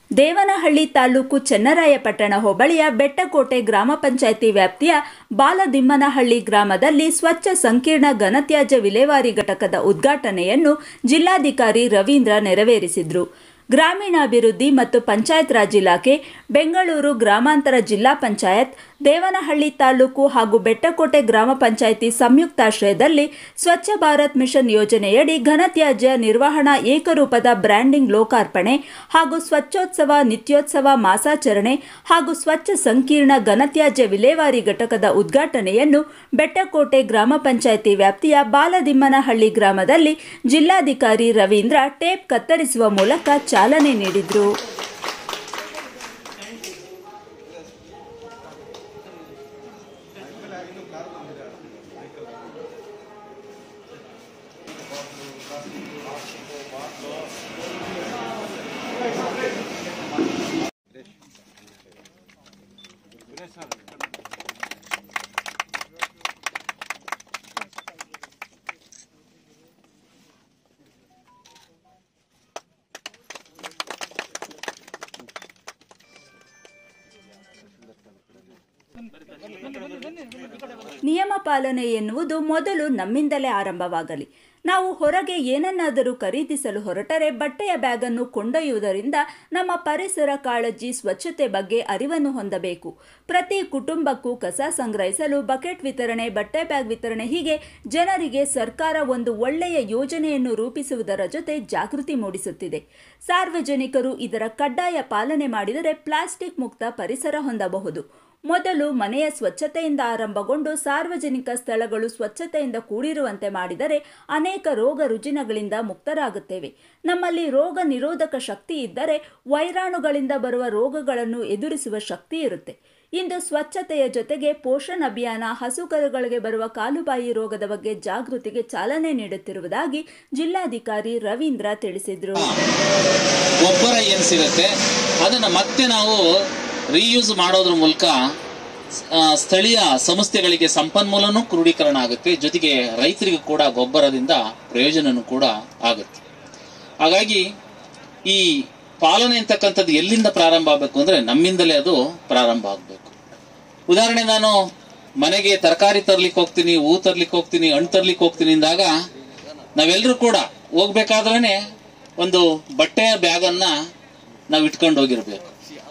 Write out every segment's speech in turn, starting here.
ದೇವನಹಳ್ಳಿ ತಾಲೂಕು ಚನ್ನರಾಯಪಟ್ಟಣ ಹೋಬಳಿಯ ಬೆಟ್ಟಕೋಟೆ ಗ್ರಾಮ ಪಂಚಾಯಿತಿ ವ್ಯಾಪ್ತಿಯ ಬಾಲದಿಮ್ಮನಹಳ್ಳಿ ಗ್ರಾಮದಲ್ಲಿ ಸ್ವಚ್ಛ ಸಂಕೀರ್ಣ ಘನತ್ಯಾಜ್ಯ ವಿಲೇವಾರಿ ಘಟಕದ ಉದ್ಘಾಟನೆಯನ್ನು ಜಿಲ್ಲಾಧಿಕಾರಿ ರವೀಂದ್ರ ನೆರವೇರಿಸಿದರು ಗ್ರಾಮೀಣಾಭಿವೃದ್ಧಿ ಮತ್ತು ಪಂಚಾಯತ್ ರಾಜ್ ಇಲಾಖೆ ಬೆಂಗಳೂರು ಗ್ರಾಮಾಂತರ ಜಿಲ್ಲಾ ಪಂಚಾಯತ್ ದೇವನಹಳ್ಳಿ ತಾಲೂಕು ಹಾಗೂ ಬೆಟ್ಟಕೋಟೆ ಗ್ರಾಮ ಪಂಚಾಯಿತಿ ಸಂಯುಕ್ತಾಶ್ರಯದಲ್ಲಿ ಸ್ವಚ್ಛ ಭಾರತ್ ಮಿಷನ್ ಯೋಜನೆಯಡಿ ಘನತ್ಯಾಜ್ಯ ನಿರ್ವಹಣಾ ಏಕರೂಪದ ಬ್ರ್ಯಾಂಡಿಂಗ್ ಲೋಕಾರ್ಪಣೆ ಹಾಗೂ ಸ್ವಚ್ಛೋತ್ಸವ ನಿತ್ಯೋತ್ಸವ ಮಾಸಾಚರಣೆ ಹಾಗೂ ಸ್ವಚ್ಛ ಸಂಕೀರ್ಣ ಘನತ್ಯಾಜ್ಯ ವಿಲೇವಾರಿ ಘಟಕದ ಉದ್ಘಾಟನೆಯನ್ನು ಬೆಟ್ಟಕೋಟೆ ಗ್ರಾಮ ಪಂಚಾಯಿತಿ ವ್ಯಾಪ್ತಿಯ ಬಾಲದಿಮ್ಮನಹಳ್ಳಿ ಗ್ರಾಮದಲ್ಲಿ ಜಿಲ್ಲಾಧಿಕಾರಿ ರವೀಂದ್ರ ಟೇಪ್ ಕತ್ತರಿಸುವ ಮೂಲಕ ಚಾಲನೆ ನೀಡಿದರು ನಿಯಮ ಪಾಲನೆ ಎನ್ನುವುದು ಮೊದಲು ನಮ್ಮಿಂದಲೇ ಆರಂಭವಾಗಲಿ ನಾವು ಹೊರಗೆ ಏನನ್ನಾದರೂ ಖರೀದಿಸಲು ಹೊರಟರೆ ಬಟ್ಟೆಯ ಬ್ಯಾಗನ್ನು ಕೊಂಡೊಯ್ಯುವುದರಿಂದ ನಮ್ಮ ಪರಿಸರ ಕಾಳಜಿ ಸ್ವಚ್ಛತೆ ಬಗ್ಗೆ ಅರಿವನ್ನು ಹೊಂದಬೇಕು ಪ್ರತಿ ಕುಟುಂಬಕ್ಕೂ ಕಸ ಸಂಗ್ರಹಿಸಲು ಬಕೆಟ್ ವಿತರಣೆ ಬಟ್ಟೆ ಬ್ಯಾಗ್ ವಿತರಣೆ ಹೀಗೆ ಜನರಿಗೆ ಸರ್ಕಾರ ಒಂದು ಒಳ್ಳೆಯ ಯೋಜನೆಯನ್ನು ರೂಪಿಸುವುದರ ಜೊತೆ ಜಾಗೃತಿ ಮೂಡಿಸುತ್ತಿದೆ ಸಾರ್ವಜನಿಕರು ಇದರ ಕಡ್ಡಾಯ ಪಾಲನೆ ಮಾಡಿದರೆ ಪ್ಲಾಸ್ಟಿಕ್ ಮುಕ್ತ ಪರಿಸರ ಹೊಂದಬಹುದು ಮೊದಲು ಮನೆಯ ಸ್ವಚ್ಛತೆಯಿಂದ ಆರಂಭಗೊಂಡು ಸಾರ್ವಜನಿಕ ಸ್ಥಳಗಳು ಸ್ವಚ್ಛತೆಯಿಂದ ಕೂಡಿರುವಂತೆ ಮಾಡಿದರೆ ಅನೇಕ ರೋಗ ರುಜಿನಗಳಿಂದ ಮುಕ್ತರಾಗುತ್ತೇವೆ ನಮ್ಮಲ್ಲಿ ರೋಗ ನಿರೋಧಕ ಶಕ್ತಿ ಇದ್ದರೆ ವೈರಾಣುಗಳಿಂದ ಬರುವ ರೋಗಗಳನ್ನು ಎದುರಿಸುವ ಶಕ್ತಿ ಇರುತ್ತೆ ಇಂದು ಸ್ವಚ್ಛತೆಯ ಜೊತೆಗೆ ಪೋಷಣ್ ಅಭಿಯಾನ ಹಸುಕರುಗಳಿಗೆ ಬರುವ ಕಾಲುಬಾಯಿ ರೋಗದ ಬಗ್ಗೆ ಜಾಗೃತಿಗೆ ಚಾಲನೆ ನೀಡುತ್ತಿರುವುದಾಗಿ ಜಿಲ್ಲಾಧಿಕಾರಿ ರವೀಂದ್ರ ತಿಳಿಸಿದರು ಗೊಬ್ಬರ ಏನು ಸಿಗುತ್ತೆ ಅದನ್ನ ಮತ್ತೆ ನಾವು ರೀಯೂಸ್ ಮಾಡೋದ್ರ ಮೂಲಕ ಆ, ಸ್ಥಳೀಯ ಸಂಸ್ಥೆಗಳಿಗೆ ಸಂಪನ್ಮೂಲನೂ ಕ್ರೋಢೀಕರಣ ಆಗುತ್ತೆ ಜೊತೆಗೆ ರೈತರಿಗೂ ಕೂಡ ಗೊಬ್ಬರದಿಂದ ಪ್ರಯೋಜನನೂ ಕೂಡ ಆಗುತ್ತೆ ಹಾಗಾಗಿ ಈ ಪಾಲನೆ ಅಂತಕ್ಕಂಥದ್ದು ಎಲ್ಲಿಂದ ಪ್ರಾರಂಭ ಆಗಬೇಕು ಅಂದ್ರೆ ನಮ್ಮಿಂದಲೇ ಅದು ಪ್ರಾರಂಭ ಆಗಬೇಕು ಉದಾಹರಣೆ ನಾನು ಮನೆಗೆ ತರಕಾರಿ ತರ್ಲಿಕ್ಕೆ ಹೋಗ್ತೀನಿ ಹೂ ತರ್ಲಿಕ್ಕೆ ಹೋಗ್ತೀನಿ ಹಣ್ಣು ತರ್ಲಿಕ್ಕೆ ಹೋಗ್ತೀನಿ ಅಂದಾಗ ನಾವೆಲ್ಲರೂ ಕೂಡ ಹೋಗ್ಬೇಕಾದ್ರೇನೆ ಒಂದು ಬಟ್ಟೆಯ ಬ್ಯಾಗನ್ನ ನಾವು ಇಟ್ಕೊಂಡು ಹೋಗಿರ್ಬೇಕು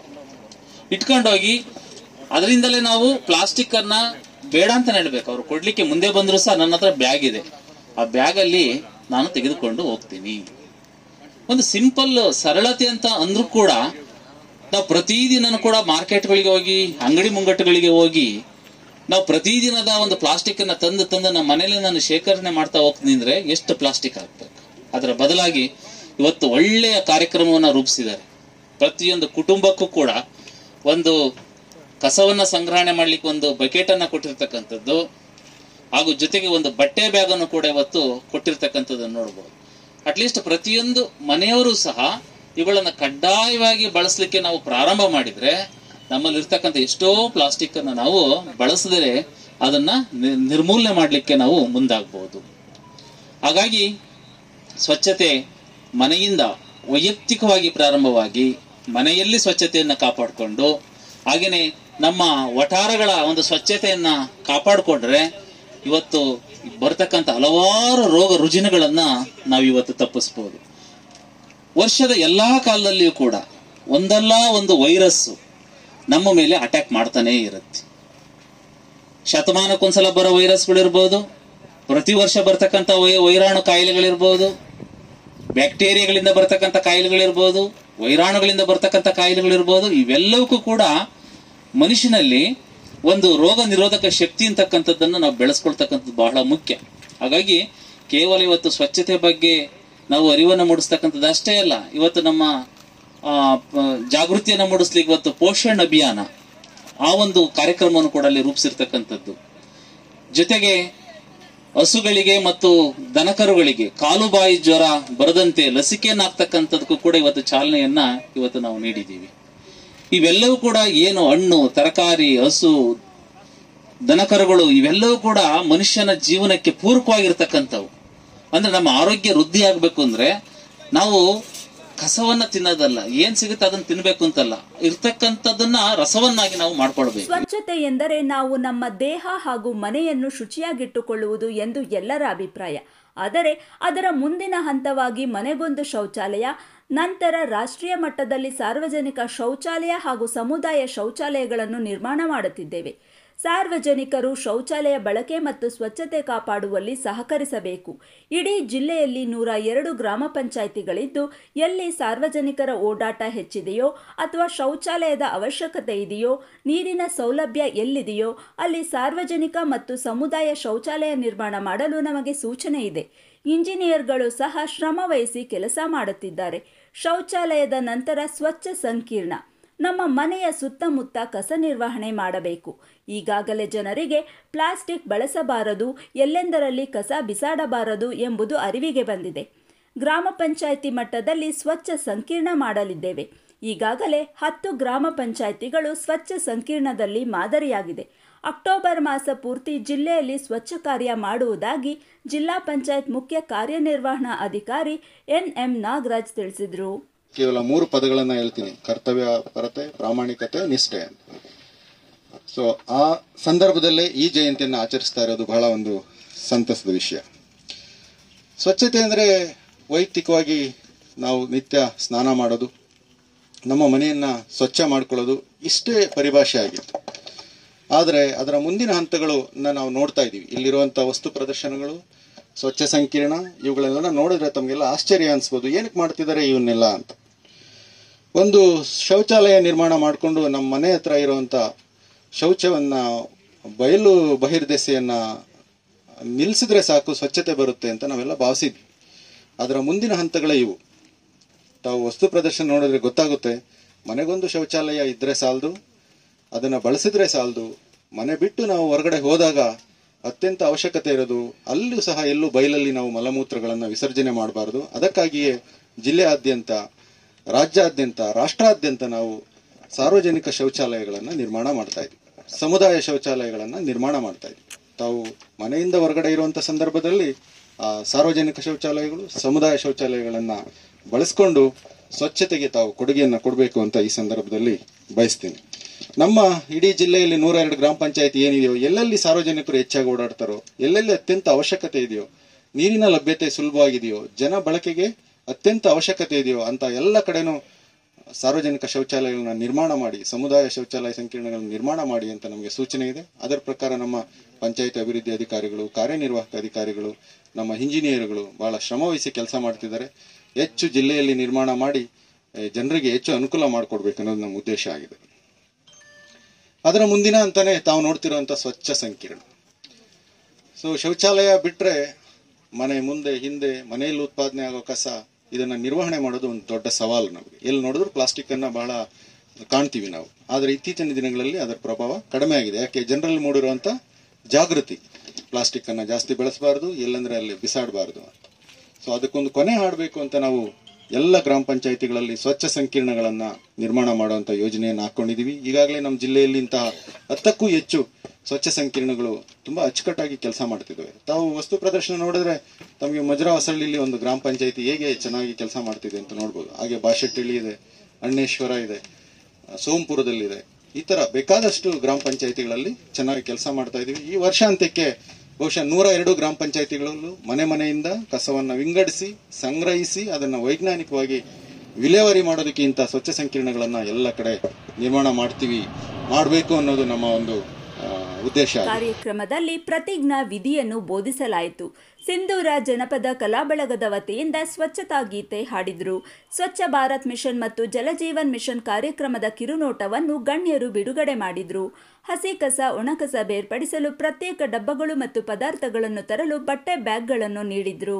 ಇಟ್ಕೊಂಡೋಗಿ ಅದರಿಂದಲೇ ನಾವು ಪ್ಲಾಸ್ಟಿಕ್ ಅನ್ನ ಬೇಡ ಅಂತ ನೆಡ್ಬೇಕು ಅವ್ರು ಕೊಡ್ಲಿಕ್ಕೆ ಮುಂದೆ ಬಂದ್ರು ಸಹ ನನ್ನ ಹತ್ರ ಬ್ಯಾಗ್ ಇದೆ ಆ ಬ್ಯಾಗ್ ಅಲ್ಲಿ ನಾನು ತೆಗೆದುಕೊಂಡು ಹೋಗ್ತೀನಿ ಒಂದು ಸಿಂಪಲ್ ಸರಳತೆ ಅಂತ ಅಂದ್ರೂ ಕೂಡ ನಾವು ಪ್ರತಿದಿನ ಕೂಡ ಮಾರ್ಕೆಟ್ಗಳಿಗೆ ಹೋಗಿ ಅಂಗಡಿ ಮುಂಗಟ್ಟುಗಳಿಗೆ ಹೋಗಿ ನಾವು ಪ್ರತಿದಿನದ ಒಂದು ಪ್ಲಾಸ್ಟಿಕ್ ಅನ್ನ ತಂದು ತಂದು ನಮ್ಮ ಮನೇಲಿ ನಾನು ಶೇಖರಣೆ ಮಾಡ್ತಾ ಹೋಗ್ತೀನಿ ಅಂದ್ರೆ ಎಷ್ಟು ಪ್ಲಾಸ್ಟಿಕ್ ಆಗ್ಬೇಕು ಅದರ ಬದಲಾಗಿ ಇವತ್ತು ಒಳ್ಳೆಯ ಕಾರ್ಯಕ್ರಮವನ್ನ ರೂಪಿಸಿದ್ದಾರೆ ಪ್ರತಿಯೊಂದು ಕುಟುಂಬಕ್ಕೂ ಕೂಡ ಒಂದು ಕಸವನ್ನ ಸಂಗ್ರಹಣೆ ಮಾಡ್ಲಿಕ್ಕೆ ಒಂದು ಬಕೆಟ್ ಅನ್ನ ಕೊಟ್ಟಿರ್ತಕ್ಕಂಥದ್ದು ಹಾಗೂ ಜೊತೆಗೆ ಒಂದು ಬಟ್ಟೆ ಬ್ಯಾಗ್ ಅನ್ನು ಕೂಡ ಇವತ್ತು ಕೊಟ್ಟಿರ್ತಕ್ಕಂಥದ್ದನ್ನು ನೋಡಬಹುದು ಅಟ್ಲೀಸ್ಟ್ ಪ್ರತಿಯೊಂದು ಮನೆಯವರು ಸಹ ಇವುಗಳನ್ನ ಕಡ್ಡಾಯವಾಗಿ ಬಳಸಲಿಕ್ಕೆ ನಾವು ಪ್ರಾರಂಭ ಮಾಡಿದ್ರೆ ನಮ್ಮಲ್ಲಿ ಇರ್ತಕ್ಕಂಥ ಎಷ್ಟೋ ಪ್ಲಾಸ್ಟಿಕ್ ಅನ್ನ ನಾವು ಬಳಸದರೆ ಅದನ್ನ ನಿ- ನಿರ್ಮೂಲನೆ ಮಾಡಲಿಕ್ಕೆ ನಾವು ಮುಂದಾಗಬಹುದು ಹಾಗಾಗಿ ಸ್ವಚ್ಛತೆ ಮನೆಯಿಂದ ವೈಯಕ್ತಿಕವಾಗಿ ಪ್ರಾರಂಭವಾಗಿ ಮನೆಯಲ್ಲಿ ಸ್ವಚ್ಛತೆಯನ್ನ ಕಾಪಾಡಿಕೊಂಡು ಹಾಗೇನೆ ನಮ್ಮ ವಠಾರಗಳ ಒಂದು ಸ್ವಚ್ಛತೆಯನ್ನ ಕಾಪಾಡಿಕೊಂಡ್ರೆ ಇವತ್ತು ಬರ್ತಕ್ಕಂಥ ಹಲವಾರು ರೋಗ ರುಜಿನಗಳನ್ನ ನಾವು ಇವತ್ತು ತಪ್ಪಿಸ್ಬೋದು ವರ್ಷದ ಎಲ್ಲಾ ಕಾಲದಲ್ಲಿಯೂ ಕೂಡ ಒಂದಲ್ಲ ಒಂದು ವೈರಸ್ ನಮ್ಮ ಮೇಲೆ ಅಟ್ಯಾಕ್ ಮಾಡ್ತಾನೇ ಇರುತ್ತೆ ಶತಮಾನಕ್ಕೊಂದ್ಸಲ ಬರೋ ವೈರಸ್ಗಳಿರ್ಬೋದು ಪ್ರತಿ ವರ್ಷ ಬರ್ತಕ್ಕಂಥ ವೈ- ವೈರಾಣು ಕಾಯಿಲೆಗಳಿರ್ಬೋದು ಬ್ಯಾಕ್ಟೀರಿಯಾಗಳಿಂದ ಬರ್ತಕ್ಕಂಥ ಕಾಯಿಲೆಗಳಿರ್ಬೋದು ವೈರಾಣುಗಳಿಂದ ಬರ್ತಕ್ಕಂಥ ಕಾಯಿಲೆಗಳಿರ್ಬೋದು ಇವೆಲ್ಲವಕ್ಕೂ ಕೂಡ ಮನುಷ್ಯನಲ್ಲಿ ಒಂದು ರೋಗ ನಿರೋಧಕ ಶಕ್ತಿ ಅಂತಕ್ಕಂಥದ್ದನ್ನು ನಾವು ಬೆಳೆಸ್ಕೊಳ್ತಕ್ಕಂಥದ್ದು ಬಹಳ ಮುಖ್ಯ ಹಾಗಾಗಿ ಕೇವಲ ಇವತ್ತು ಸ್ವಚ್ಛತೆ ಬಗ್ಗೆ ನಾವು ಅರಿವನ್ನು ಮೂಡಿಸ್ತಕ್ಕಂಥದ್ದು ಅಷ್ಟೇ ಅಲ್ಲ ಇವತ್ತು ನಮ್ಮ ಆ, ಪ- ಜಾಗೃತಿಯನ್ನು ಮೂಡಿಸ್ಲಿಕ್ಕೆ ಇವತ್ತು ಪೋಷಣ್ ಅಭಿಯಾನ ಆ ಒಂದು ಕಾರ್ಯಕ್ರಮವನ್ನು ಕೂಡ ಅಲ್ಲಿ ರೂಪಿಸಿರ್ತಕ್ಕಂಥದ್ದು ಜೊತೆಗೆ ಹಸುಗಳಿಗೆ ಮತ್ತು ದನಕರುಗಳಿಗೆ ಕಾಲುಬಾಯಿ ಜ್ವರ ಬರದಂತೆ ಲಸಿಕೆಯನ್ನು ಹಾಕ್ತಕ್ಕಂಥದಕ್ಕೂ ಕೂಡ ಇವತ್ತು ಚಾಲನೆಯನ್ನ ಇವತ್ತು ನಾವು ನೀಡಿದ್ದೀವಿ ಇವೆಲ್ಲವೂ ಕೂಡ ಏನು ಹಣ್ಣು ತರಕಾರಿ ಹಸು ದನಕರುಗಳು ಇವೆಲ್ಲವೂ ಕೂಡ ಮನುಷ್ಯನ ಜೀವನಕ್ಕೆ ಪೂರಕವಾಗಿರ್ತಕ್ಕಂಥವು ಅಂದ್ರೆ ನಮ್ಮ ಆರೋಗ್ಯ ವೃದ್ಧಿ ಆಗ್ಬೇಕು ಅಂದ್ರೆ ನಾವು ಕಸವನ್ನ ತಿನ್ನೋದಲ್ಲ ಏನ್ ಸಿಗುತ್ತೆ ಅದನ್ನ ತಿನ್ಬೇಕು ಅಂತಲ್ಲ ಇರ್ತಕ್ಕಂಥದ್ದನ್ನ ರಸವನ್ನಾಗಿ ನಾವು ಮಾಡ್ಕೊಳ್ಬೇಕು ಸ್ವಚ್ಛತೆ ಎಂದರೆ ನಾವು ನಮ್ಮ ದೇಹ ಹಾಗೂ ಮನೆಯನ್ನು ಶುಚಿಯಾಗಿಟ್ಟುಕೊಳ್ಳುವುದು ಎಂದು ಎಲ್ಲರ ಅಭಿಪ್ರಾಯ ಆದರೆ ಅದರ ಮುಂದಿನ ಹಂತವಾಗಿ ಮನೆಗೊಂದು ಶೌಚಾಲಯ ನಂತರ ರಾಷ್ಟ್ರೀಯ ಮಟ್ಟದಲ್ಲಿ ಸಾರ್ವಜನಿಕ ಶೌಚಾಲಯ ಹಾಗೂ ಸಮುದಾಯ ಶೌಚಾಲಯಗಳನ್ನು ನಿರ್ಮಾಣ ಮಾಡುತ್ತಿದ್ದೇವೆ ಸಾರ್ವಜನಿಕರು ಶೌಚಾಲಯ ಬಳಕೆ ಮತ್ತು ಸ್ವಚ್ಛತೆ ಕಾಪಾಡುವಲ್ಲಿ ಸಹಕರಿಸಬೇಕು ಇಡೀ ಜಿಲ್ಲೆಯಲ್ಲಿ ನೂರ ಎರಡು ಗ್ರಾಮ ಪಂಚಾಯಿತಿಗಳಿದ್ದು ಎಲ್ಲಿ ಸಾರ್ವಜನಿಕರ ಓಡಾಟ ಹೆಚ್ಚಿದೆಯೋ ಅಥವಾ ಶೌಚಾಲಯದ ಅವಶ್ಯಕತೆ ಇದೆಯೋ ನೀರಿನ ಸೌಲಭ್ಯ ಎಲ್ಲಿದೆಯೋ ಅಲ್ಲಿ ಸಾರ್ವಜನಿಕ ಮತ್ತು ಸಮುದಾಯ ಶೌಚಾಲಯ ನಿರ್ಮಾಣ ಮಾಡಲು ನಮಗೆ ಸೂಚನೆ ಇದೆ ಇಂಜಿನಿಯರ್ಗಳು ಸಹ ಶ್ರಮ ವಹಿಸಿ ಕೆಲಸ ಮಾಡುತ್ತಿದ್ದಾರೆ ಶೌಚಾಲಯದ ನಂತರ ಸ್ವಚ್ಛ ಸಂಕೀರ್ಣ ನಮ್ಮ ಮನೆಯ ಸುತ್ತಮುತ್ತ ಕಸ ನಿರ್ವಹಣೆ ಮಾಡಬೇಕು ಈಗಾಗಲೇ ಜನರಿಗೆ ಪ್ಲಾಸ್ಟಿಕ್ ಬಳಸಬಾರದು ಎಲ್ಲೆಂದರಲ್ಲಿ ಕಸ ಬಿಸಾಡಬಾರದು ಎಂಬುದು ಅರಿವಿಗೆ ಬಂದಿದೆ ಗ್ರಾಮ ಪಂಚಾಯಿತಿ ಮಟ್ಟದಲ್ಲಿ ಸ್ವಚ್ಛ ಸಂಕೀರ್ಣ ಮಾಡಲಿದ್ದೇವೆ ಈಗಾಗಲೇ ಹತ್ತು ಗ್ರಾಮ ಪಂಚಾಯಿತಿಗಳು ಸ್ವಚ್ಛ ಸಂಕೀರ್ಣದಲ್ಲಿ ಮಾದರಿಯಾಗಿದೆ ಅಕ್ಟೋಬರ್ ಮಾಸ ಪೂರ್ತಿ ಜಿಲ್ಲೆಯಲ್ಲಿ ಸ್ವಚ್ಛ ಕಾರ್ಯ ಮಾಡುವುದಾಗಿ ಜಿಲ್ಲಾ ಪಂಚಾಯತ್ ಮುಖ್ಯ ಕಾರ್ಯನಿರ್ವಹಣಾ ಅಧಿಕಾರಿ ಎನ್ಎಂ ನಾಗರಾಜ್ ತಿಳಿಸಿದರು ಕೇವಲ ಮೂರು ಪದಗಳನ್ನ ಹೇಳ್ತೀನಿ ಕರ್ತವ್ಯ ಪರತೆ ಪ್ರಾಮಾಣಿಕತೆ ನಿಷ್ಠೆ ಅಂತ ಸೊ ಆ ಸಂದರ್ಭದಲ್ಲೇ ಈ ಜಯಂತಿಯನ್ನು ಆಚರಿಸ್ತಾ ಇರೋದು ಬಹಳ ಒಂದು ಸಂತಸದ ವಿಷಯ ಸ್ವಚ್ಛತೆ ಅಂದ್ರೆ ವೈಯಕ್ತಿಕವಾಗಿ ನಾವು ನಿತ್ಯ ಸ್ನಾನ ಮಾಡೋದು ನಮ್ಮ ಮನೆಯನ್ನ ಸ್ವಚ್ಛ ಮಾಡ್ಕೊಳ್ಳೋದು ಇಷ್ಟೇ ಪರಿಭಾಷೆ ಆಗಿತ್ತು ಆದರೆ ಅದರ ಮುಂದಿನ ಹಂತಗಳು ನಾವು ನೋಡ್ತಾ ಇದ್ದೀವಿ ಇಲ್ಲಿರುವಂತ ವಸ್ತು ಪ್ರದರ್ಶನಗಳು ಸ್ವಚ್ಛ ಸಂಕೀರ್ಣ ಇವುಗಳೆಲ್ಲ ನೋಡಿದ್ರೆ ತಮಗೆಲ್ಲ ಆಶ್ಚರ್ಯ ಅನ್ಸ್ಬೋದು ಏನಕ್ಕೆ ಮಾಡ್ತಿದ್ದಾರೆ ಇವನ್ನೆಲ್ಲ ಅಂತ ಒಂದು ಶೌಚಾಲಯ ನಿರ್ಮಾಣ ಮಾಡಿಕೊಂಡು ನಮ್ಮ ಮನೆ ಹತ್ರ ಇರುವಂತ ಶೌಚವನ್ನ ಬಯಲು ಬಹಿರ್ದೆಸೆಯನ್ನ ನಿಲ್ಲಿಸಿದ್ರೆ ಸಾಕು ಸ್ವಚ್ಛತೆ ಬರುತ್ತೆ ಅಂತ ನಾವೆಲ್ಲ ಭಾವಿಸಿದ್ವಿ ಅದರ ಮುಂದಿನ ಹಂತಗಳೇ ಇವು ತಾವು ವಸ್ತು ಪ್ರದರ್ಶನ ನೋಡಿದ್ರೆ ಗೊತ್ತಾಗುತ್ತೆ ಮನೆಗೊಂದು ಶೌಚಾಲಯ ಇದ್ರೆ ಸಾಲದು ಅದನ್ನ ಬಳಸಿದ್ರೆ ಸಾಲದು ಮನೆ ಬಿಟ್ಟು ನಾವು ಹೊರಗಡೆ ಹೋದಾಗ ಅತ್ಯಂತ ಅವಶ್ಯಕತೆ ಇರೋದು ಅಲ್ಲೂ ಸಹ ಎಲ್ಲೂ ಬಯಲಲ್ಲಿ ನಾವು ಮಲಮೂತ್ರಗಳನ್ನ ವಿಸರ್ಜನೆ ಮಾಡಬಾರದು ಅದಕ್ಕಾಗಿಯೇ ಜಿಲ್ಲೆಯಾದ್ಯಂತ ರಾಜ್ಯಾದ್ಯಂತ ರಾಷ್ಟ್ರಾದ್ಯಂತ ನಾವು ಸಾರ್ವಜನಿಕ ಶೌಚಾಲಯಗಳನ್ನ ನಿರ್ಮಾಣ ಮಾಡ್ತಾ ಇದ್ವಿ ಸಮುದಾಯ ಶೌಚಾಲಯಗಳನ್ನ ನಿರ್ಮಾಣ ಮಾಡ್ತಾ ಇದ್ವಿ ತಾವು ಮನೆಯಿಂದ ಹೊರಗಡೆ ಇರುವಂತ ಸಂದರ್ಭದಲ್ಲಿ ಆ ಸಾರ್ವಜನಿಕ ಶೌಚಾಲಯಗಳು ಸಮುದಾಯ ಶೌಚಾಲಯಗಳನ್ನ ಬಳಸ್ಕೊಂಡು ಸ್ವಚ್ಛತೆಗೆ ತಾವು ಕೊಡುಗೆಯನ್ನ ಕೊಡಬೇಕು ಅಂತ ಈ ಸಂದರ್ಭದಲ್ಲಿ ಬಯಸ್ತೀನಿ ನಮ್ಮ ಇಡೀ ಜಿಲ್ಲೆಯಲ್ಲಿ ನೂರ ಎರಡು ಗ್ರಾಮ ಪಂಚಾಯತಿ ಏನಿದೆಯೋ ಎಲ್ಲೆಲ್ಲಿ ಸಾರ್ವಜನಿಕರು ಹೆಚ್ಚಾಗಿ ಓಡಾಡ್ತಾರೋ ಎಲ್ಲೆಲ್ಲಿ ಅತ್ಯಂತ ಅವಶ್ಯಕತೆ ಇದೆಯೋ ನೀರಿನ ಲಭ್ಯತೆ ಸುಲಭವಾಗಿದೆಯೋ ಜನ ಬಳಕೆಗೆ ಅತ್ಯಂತ ಅವಶ್ಯಕತೆ ಇದೆಯೋ ಅಂತ ಎಲ್ಲ ಕಡೆನೂ ಸಾರ್ವಜನಿಕ ಶೌಚಾಲಯಗಳನ್ನ ನಿರ್ಮಾಣ ಮಾಡಿ ಸಮುದಾಯ ಶೌಚಾಲಯ ಸಂಕೀರ್ಣಗಳನ್ನು ನಿರ್ಮಾಣ ಮಾಡಿ ಅಂತ ನಮಗೆ ಸೂಚನೆ ಇದೆ ಅದರ ಪ್ರಕಾರ ನಮ್ಮ ಪಂಚಾಯತ್ ಅಭಿವೃದ್ಧಿ ಅಧಿಕಾರಿಗಳು ಕಾರ್ಯನಿರ್ವಾಹಕ ಅಧಿಕಾರಿಗಳು ನಮ್ಮ ಇಂಜಿನಿಯರ್ಗಳು ಬಹಳ ಶ್ರಮವಹಿಸಿ ಕೆಲಸ ಮಾಡ್ತಿದ್ದಾರೆ ಹೆಚ್ಚು ಜಿಲ್ಲೆಯಲ್ಲಿ ನಿರ್ಮಾಣ ಮಾಡಿ ಏ, ಜನರಿಗೆ ಹೆಚ್ಚು ಅನುಕೂಲ ಮಾಡಿಕೊಡ್ಬೇಕು ಅನ್ನೋದು ನಮ್ಮ ಉದ್ದೇಶ ಆಗಿದೆ ಅದರ ಮುಂದಿನ ಅಂತಾನೆ ತಾವು ನೋಡ್ತಿರುವಂತ ಸ್ವಚ್ಛ ಸಂಕೀರ್ಣ ಸೊ ಶೌಚಾಲಯ ಬಿಟ್ರೆ ಮನೆ ಮುಂದೆ ಹಿಂದೆ ಮನೆಯಲ್ಲಿ ಉತ್ಪಾದನೆ ಆಗೋ ಕಸ ಇದನ್ನ ನಿರ್ವಹಣೆ ಮಾಡೋದು ಒಂದು ದೊಡ್ಡ ಸವಾಲು ನಮಗೆ ಎಲ್ಲಿ ನೋಡಿದ್ರು ಪ್ಲಾಸ್ಟಿಕ್ ಅನ್ನ ಬಹಳ ಕಾಣ್ತೀವಿ ನಾವು ಆದ್ರೆ ಇತ್ತೀಚಿನ ದಿನಗಳಲ್ಲಿ ಅದರ ಪ್ರಭಾವ ಕಡಿಮೆ ಆಗಿದೆ ಯಾಕೆ ಜನರಲ್ಲಿ ಮೂಡಿರುವಂತ ಜಾಗೃತಿ ಪ್ಲಾಸ್ಟಿಕ್ ಅನ್ನ ಜಾಸ್ತಿ ಬೆಳೆಸಬಾರದು ಎಲ್ಲಂದ್ರೆ ಅಲ್ಲಿ ಬಿಸಾಡಬಾರದು ಅಂತ ಸೊ ಅದಕ್ಕೊಂದು ಕೊನೆ ಹಾಡಬೇಕು ಅಂತ ನಾವು ಎಲ್ಲ ಗ್ರಾಮ ಪಂಚಾಯಿತಿಗಳಲ್ಲಿ ಸ್ವಚ್ಛ ಸಂಕೀರ್ಣಗಳನ್ನ ನಿರ್ಮಾಣ ಮಾಡುವಂತ ಯೋಜನೆಯನ್ನು ಹಾಕೊಂಡಿದೀವಿ ಈಗಾಗಲೇ ನಮ್ಮ ಜಿಲ್ಲೆಯಲ್ಲಿ ಇಂತಹ ಹತ್ತಕ್ಕೂ ಹೆಚ್ಚು ಸ್ವಚ್ಛ ಸಂಕೀರ್ಣಗಳು ತುಂಬಾ ಅಚ್ಚುಕಟ್ಟಾಗಿ ಕೆಲಸ ಮಾಡ್ತಿದ್ದಾವೆ ತಾವು ವಸ್ತು ಪ್ರದರ್ಶನ ನೋಡಿದ್ರೆ ತಮಗೆ ಮಜರಾ ಹೊಸಳ್ಳಿಲಿ ಒಂದು ಗ್ರಾಮ ಪಂಚಾಯಿತಿ ಹೇಗೆ ಚೆನ್ನಾಗಿ ಕೆಲಸ ಮಾಡ್ತಿದೆ ಅಂತ ನೋಡ್ಬೋದು ಹಾಗೆ ಬಾಶೆಟ್ಟಿಳಿ ಇದೆ ಅಣ್ಣೇಶ್ವರ ಇದೆ ಸೋಂಪುರದಲ್ಲಿದೆ ಈ ತರ ಬೇಕಾದಷ್ಟು ಗ್ರಾಮ ಪಂಚಾಯಿತಿಗಳಲ್ಲಿ ಚೆನ್ನಾಗಿ ಕೆಲಸ ಮಾಡ್ತಾ ಇದೀವಿ ಈ ವರ್ಷಾಂತ್ಯಕ್ಕೆ ಬಹುಶಃ ನೂರ ಎರಡು ಗ್ರಾಮ ಪಂಚಾಯಿತಿಗಳಲ್ಲೂ ಮನೆ ಮನೆಯಿಂದ ಕಸವನ್ನ ವಿಂಗಡಿಸಿ ಸಂಗ್ರಹಿಸಿ ಅದನ್ನ ವೈಜ್ಞಾನಿಕವಾಗಿ ವಿಲೇವಾರಿ ಮಾಡೋದಕ್ಕಿಂತ ಸ್ವಚ್ಛ ಸಂಕೀರ್ಣಗಳನ್ನ ಎಲ್ಲ ಕಡೆ ನಿರ್ಮಾಣ ಮಾಡ್ತೀವಿ ಮಾಡಬೇಕು ಅನ್ನೋದು ನಮ್ಮ ಒಂದು ಆ, ಉದ್ದೇಶ ಆಗಿದೆ. ಕಾರ್ಯಕ್ರಮದಲ್ಲಿ ಪ್ರತಿಜ್ಞಾ ವಿಧಿಯನ್ನು ಬೋಧಿಸಲಾಯಿತು ಸಿಂಧೂರ ಜನಪದ ಕಲಾ ಬಳಗದ ವತಿಯಿಂದ ಸ್ವಚ್ಛತಾ ಗೀತೆ ಹಾಡಿದರು ಸ್ವಚ್ಛ ಭಾರತ್ ಮಿಷನ್ ಮತ್ತು ಜಲಜೀವನ್ ಮಿಷನ್ ಕಾರ್ಯಕ್ರಮದ ಕಿರುನೋಟವನ್ನು ಗಣ್ಯರು ಬಿಡುಗಡೆ ಮಾಡಿದ್ರು ಹಸಿ ಕಸ ಒಣಕಸ ಬೇರ್ಪಡಿಸಲು ಪ್ರತ್ಯೇಕ ಡಬ್ಬಗಳು ಮತ್ತು ಪದಾರ್ಥಗಳನ್ನು ತರಲು ಬಟ್ಟೆ ಬ್ಯಾಗ್ಗಳನ್ನು ನೀಡಿದ್ರು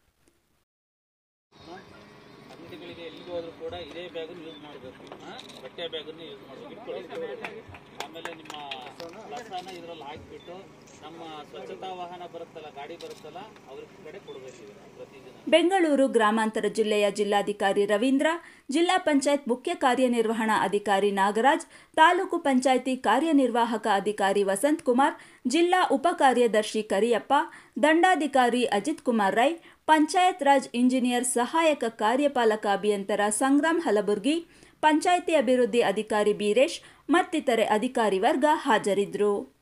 ಅಂಗಡಿಗಳಿಗೆ ಎಲ್ಲಿಗೆ ಹೋದ್ರು ಕೂಡ ಇದೇ ಬ್ಯಾಗನ್ನು ಯೂಸ್ ಮಾಡಬೇಕು ಬಟ್ಟೆ ಬ್ಯಾಗನ್ನು ಯೂಸ್ ಮಾಡಬೇಕು ಇಟ್ಕೊಳ್ಳಿ ಆಮೇಲೆ ನಿಮ್ಮ ಕಸನ ಇದರಲ್ಲಿ ಹಾಕಿಬಿಟ್ಟು ನಮ್ಮ ಸ್ವಚ್ಛತಾ ವಾಹನ ಬರುತ್ತಲ್ಲ ಗಾಡಿ ಬರುತ್ತಲ್ಲ ಅವ್ರ ಕಡೆ ಕೊಡಬೇಕು ಇದನ್ನ ಪ್ರತಿದಿನ ಬೆಂಗಳೂರು ಗ್ರಾಮಾಂತರ ಜಿಲ್ಲೆಯ ಜಿಲ್ಲಾಧಿಕಾರಿ ರವೀಂದ್ರ ಜಿಲ್ಲಾ ಪಂಚಾಯತ್ ಮುಖ್ಯ ಕಾರ್ಯನಿರ್ವಹಣಾ ಅಧಿಕಾರಿ ನಾಗರಾಜ್ ತಾಲೂಕು ಪಂಚಾಯಿತಿ ಕಾರ್ಯನಿರ್ವಾಹಕ ಅಧಿಕಾರಿ ವಸಂತ್ ಕುಮಾರ್ ಜಿಲ್ಲಾ ಉಪ ಕಾರ್ಯದರ್ಶಿ ಕರಿಯಪ್ಪ ದಂಡಾಧಿಕಾರಿ ಅಜಿತ್ ಕುಮಾರ್ ರೈ ಪಂಚಾಯತ್ ರಾಜ್ ಇಂಜಿನಿಯರ್ ಸಹಾಯಕ ಕಾರ್ಯಪಾಲಕ ಅಭಿಯಂತರ ಸಂಗ್ರಾಮ್ ಹಲಬುರ್ಗಿ ಪಂಚಾಯಿತಿ ಅಭಿವೃದ್ಧಿ ಅಧಿಕಾರಿ ಬೀರೇಶ್ ಮತ್ತಿತರೆ ಅಧಿಕಾರಿ ವರ್ಗ ಹಾಜರಿದ್ದರು